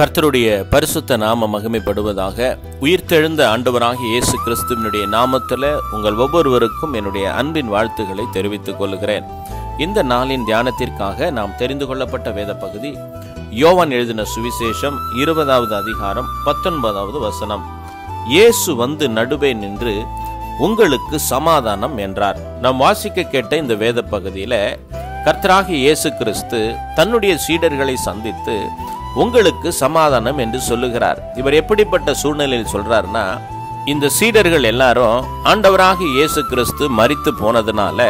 கர்த்தருடைய பரிசுத்த நாம மகிமைப்படுவதாக உயிர்த்தெழுந்த ஆண்டவராகிய இயேசு கிறிஸ்துவினுடைய நாமத்தில் உங்கள் ஒவ்வொருவருக்கும் என்னுடைய அன்பின் வாழ்த்துக்களை தெரிவித்துக் கொள்கிறேன் இந்த நாளின் தியானத்திற்காக நாம் தெரிந்து கொள்ளப்பட்ட வேத பகுதி யோவான் எழுதின சுவிசேஷம் இருபதாவது அதிகாரம் பத்தொன்பதாவது வசனம் இயேசு வந்து நடுவே நின்று உங்களுக்கு சமாதானம் என்றார் நாம் வாசிக்க கேட்ட இந்த வேத பகுதியில கர்த்தராகிய இயேசு கிறிஸ்து தன்னுடைய சீடர்களை சந்தித்து உங்களுக்கு சமாதானம் என்று சொல்லுகிறார் இவர் எப்படிப்பட்ட சூழ்நிலையில் சொல்றாருன்னா இந்த சீடர்கள் எல்லாரும் ஆண்டவராகிய இயேசு கிறிஸ்து மரித்து போனதுனால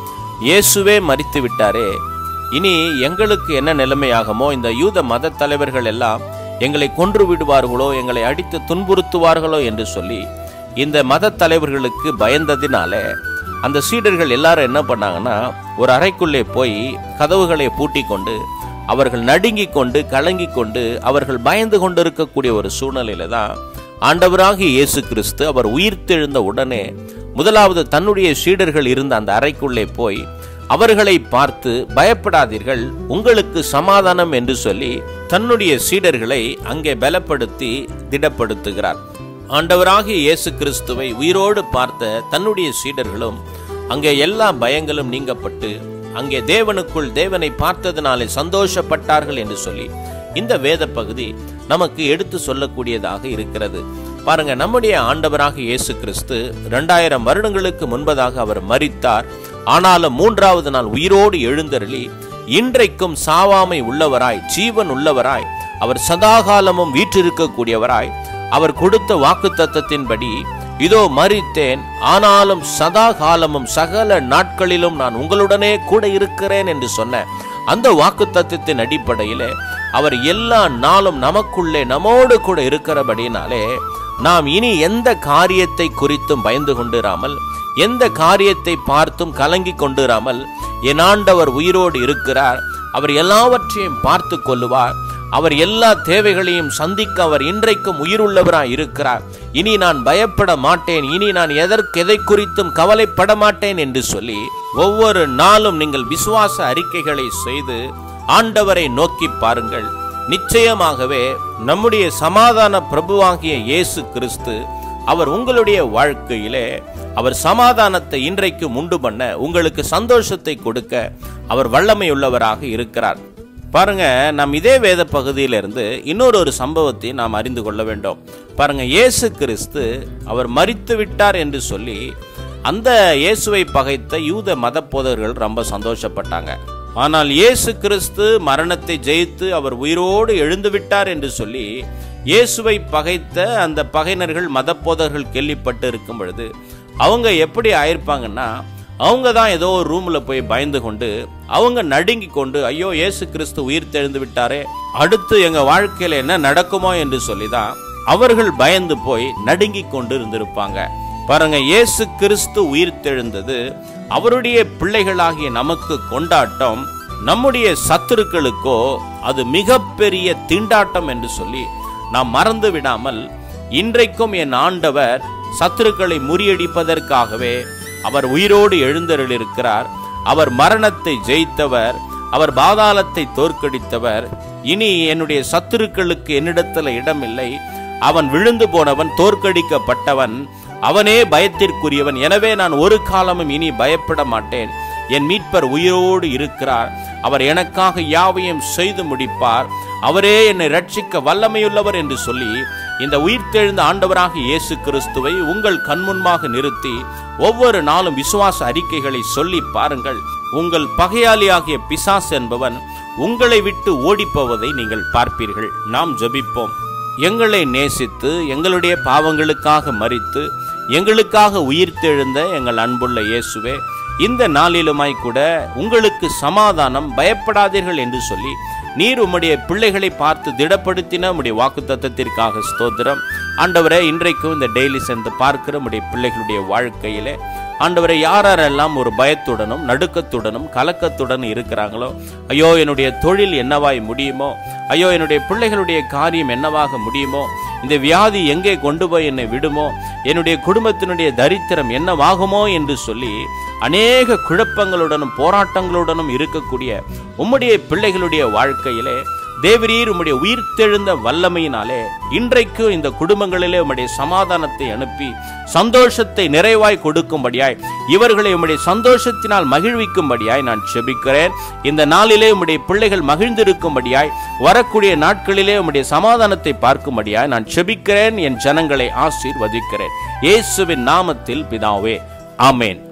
இயேசுவே மரித்து விட்டாரே இனி எங்களுக்கு என்ன நிலைமையாகுமோ இந்த யூத மத தலைவர்கள் எல்லாம் எங்களை கொன்று விடுவார்களோ எங்களை அடித்து துன்புறுத்துவார்களோ என்று சொல்லி இந்த மத தலைவர்களுக்கு பயந்ததினால அந்த சீடர்கள் எல்லாரும் என்ன பண்ணாங்கன்னா ஒரு அறைக்குள்ளே போய் கதவுகளை பூட்டி கொண்டு அவர்கள் நடுங்கிக் கொண்டு கலங்கிக் கொண்டு அவர்கள் பயந்து கொண்டு இருக்கக்கூடிய ஒரு சூழ்நிலையில தான் ஆண்டவராகிய இயேசு கிறிஸ்து அவர் உயிர்த்தெழுந்த உடனே முதலாவது தன்னுடைய சீடர்கள் இருந்த அந்த அறைக்குள்ளே போய் அவர்களை பார்த்து பயப்படாதீர்கள் உங்களுக்கு சமாதானம் என்று சொல்லி தன்னுடைய சீடர்களை அங்கே பலப்படுத்தி திடப்படுத்துகிறார் ஆண்டவராகிய இயேசு கிறிஸ்துவை உயிரோடு பார்த்த தன்னுடைய சீடர்களும் அங்கே எல்லா பயங்களும் நீங்கப்பட்டு அங்கே தேவனுக்குள் தேவனை பார்த்ததினாலே சந்தோஷப்பட்டார்கள் என்று சொல்லி இந்த வேத பகுதி நமக்கு எடுத்து சொல்லக்கூடியதாக இருக்கிறது பாருங்க நம்முடைய ஆண்டவராக இயேசு கிறிஸ்து இரண்டாயிரம் வருடங்களுக்கு முன்பதாக அவர் மரித்தார் ஆனாலும் மூன்றாவது நாள் உயிரோடு எழுந்தருளி இன்றைக்கும் சாவாமை உள்ளவராய் ஜீவன் உள்ளவராய் அவர் சதாகாலமும் வீற்றிருக்கக்கூடியவராய் அவர் கொடுத்த வாக்கு தத்தத்தின்படி இதோ மறித்தேன் ஆனாலும் சதா காலமும் சகல நாட்களிலும் நான் உங்களுடனே கூட இருக்கிறேன் என்று சொன்ன அந்த வாக்கு தத்துவத்தின் அடிப்படையிலே அவர் எல்லா நாளும் நமக்குள்ளே நம்மோடு கூட இருக்கிறபடினாலே நாம் இனி எந்த காரியத்தை குறித்தும் பயந்து கொண்டிராமல் எந்த காரியத்தை பார்த்தும் கலங்கி கொண்டிராமல் என் ஆண்டவர் உயிரோடு இருக்கிறார் அவர் எல்லாவற்றையும் பார்த்து கொள்ளுவார் அவர் எல்லா தேவைகளையும் சந்திக்க அவர் இன்றைக்கும் உயிருள்ளவராய் இருக்கிறார் இனி நான் பயப்பட மாட்டேன் இனி நான் எதற்கு எதை குறித்தும் கவலைப்பட மாட்டேன் என்று சொல்லி ஒவ்வொரு நாளும் நீங்கள் விசுவாச அறிக்கைகளை செய்து ஆண்டவரை நோக்கி பாருங்கள் நிச்சயமாகவே நம்முடைய சமாதான பிரபுவாகிய இயேசு கிறிஸ்து அவர் உங்களுடைய வாழ்க்கையிலே அவர் சமாதானத்தை இன்றைக்கு உண்டு பண்ண உங்களுக்கு சந்தோஷத்தை கொடுக்க அவர் வல்லமையுள்ளவராக இருக்கிறார் பாருங்க நாம் இதே வேத பகுதியிலிருந்து இன்னொரு ஒரு சம்பவத்தை நாம் அறிந்து கொள்ள வேண்டும் பாருங்க இயேசு கிறிஸ்து அவர் மறித்து விட்டார் என்று சொல்லி அந்த இயேசுவை பகைத்த யூத மத போதர்கள் ரொம்ப சந்தோஷப்பட்டாங்க ஆனால் இயேசு கிறிஸ்து மரணத்தை ஜெயித்து அவர் உயிரோடு எழுந்து விட்டார் என்று சொல்லி இயேசுவை பகைத்த அந்த பகையினர்கள் மத போதர்கள் கேள்விப்பட்டு இருக்கும் பொழுது அவங்க எப்படி ஆயிருப்பாங்கன்னா அவங்க தான் ஏதோ ஒரு ரூம்ல போய் பயந்து கொண்டு அவங்க நடுங்கி கொண்டு ஐயோ இயேசு கிறிஸ்து உயிர் தெழுந்து விட்டாரே அடுத்து எங்க வாழ்க்கையில என்ன நடக்குமோ என்று சொல்லி தான் அவர்கள் பயந்து போய் நடுங்கி கொண்டு இருந்திருப்பாங்க பாருங்க இயேசு கிறிஸ்து உயிர் தெழுந்தது அவருடைய பிள்ளைகளாகிய நமக்கு கொண்டாட்டம் நம்முடைய சத்துருக்களுக்கோ அது மிகப்பெரிய திண்டாட்டம் என்று சொல்லி நாம் மறந்து விடாமல் இன்றைக்கும் என் ஆண்டவர் சத்துருக்களை முறியடிப்பதற்காகவே அவர் உயிரோடு எழுந்தருளிருக்கிறார் அவர் மரணத்தை ஜெயித்தவர் அவர் பாதாளத்தை தோற்கடித்தவர் இனி என்னுடைய சத்துருக்களுக்கு என்னிடத்துல இடமில்லை அவன் விழுந்து போனவன் தோற்கடிக்கப்பட்டவன் அவனே பயத்திற்குரியவன் எனவே நான் ஒரு காலமும் இனி பயப்பட மாட்டேன் என் மீட்பர் உயிரோடு இருக்கிறார் அவர் எனக்காக யாவையும் செய்து முடிப்பார் அவரே என்னை ரட்சிக்க வல்லமையுள்ளவர் என்று சொல்லி இந்த உயிர்த்தெழுந்த ஆண்டவராக இயேசு கிறிஸ்துவை உங்கள் கண்முன்பாக நிறுத்தி ஒவ்வொரு நாளும் விசுவாச அறிக்கைகளை சொல்லி பாருங்கள் உங்கள் பகையாளியாகிய பிசாஸ் என்பவன் உங்களை விட்டு ஓடிப்போவதை நீங்கள் பார்ப்பீர்கள் நாம் ஜபிப்போம் எங்களை நேசித்து எங்களுடைய பாவங்களுக்காக மறித்து எங்களுக்காக உயிர்த்தெழுந்த எங்கள் அன்புள்ள இயேசுவே இந்த நாளிலுமாய் கூட உங்களுக்கு சமாதானம் பயப்படாதீர்கள் என்று சொல்லி நீர் உம்முடைய பிள்ளைகளை பார்த்து திடப்படுத்தின உம்முடைய வாக்கு தத்தத்திற்காக ஸ்தோத்திரம் ஆண்டவரை இன்றைக்கும் இந்த டெய்லி சேர்ந்து பார்க்கிற உம்முடைய பிள்ளைகளுடைய வாழ்க்கையிலே ஆண்டவரை யாரெல்லாம் ஒரு பயத்துடனும் நடுக்கத்துடனும் கலக்கத்துடனும் இருக்கிறாங்களோ ஐயோ என்னுடைய தொழில் என்னவாய் முடியுமோ ஐயோ என்னுடைய பிள்ளைகளுடைய காரியம் என்னவாக முடியுமோ இந்த வியாதி எங்கே கொண்டு போய் என்னை விடுமோ என்னுடைய குடும்பத்தினுடைய தரித்திரம் என்னவாகுமோ என்று சொல்லி அநேக குழப்பங்களுடனும் போராட்டங்களுடனும் இருக்கக்கூடிய உம்முடைய பிள்ளைகளுடைய வாழ்க்கையிலே தேவரீர் உம்முடைய உயிர்த்தெழுந்த வல்லமையினாலே இன்றைக்கு இந்த குடும்பங்களிலே உம்முடைய சமாதானத்தை அனுப்பி சந்தோஷத்தை நிறைவாய் கொடுக்கும்படியாய் இவர்களை உம்முடைய சந்தோஷத்தினால் மகிழ்விக்கும்படியாய் நான் செபிக்கிறேன் இந்த நாளிலே உம்முடைய பிள்ளைகள் மகிழ்ந்திருக்கும்படியாய் வரக்கூடிய நாட்களிலே உம்முடைய சமாதானத்தை பார்க்கும்படியாய் நான் செபிக்கிறேன் என் ஜனங்களை ஆசீர்வதிக்கிறேன் இயேசுவின் நாமத்தில் பிதாவே ஆமேன்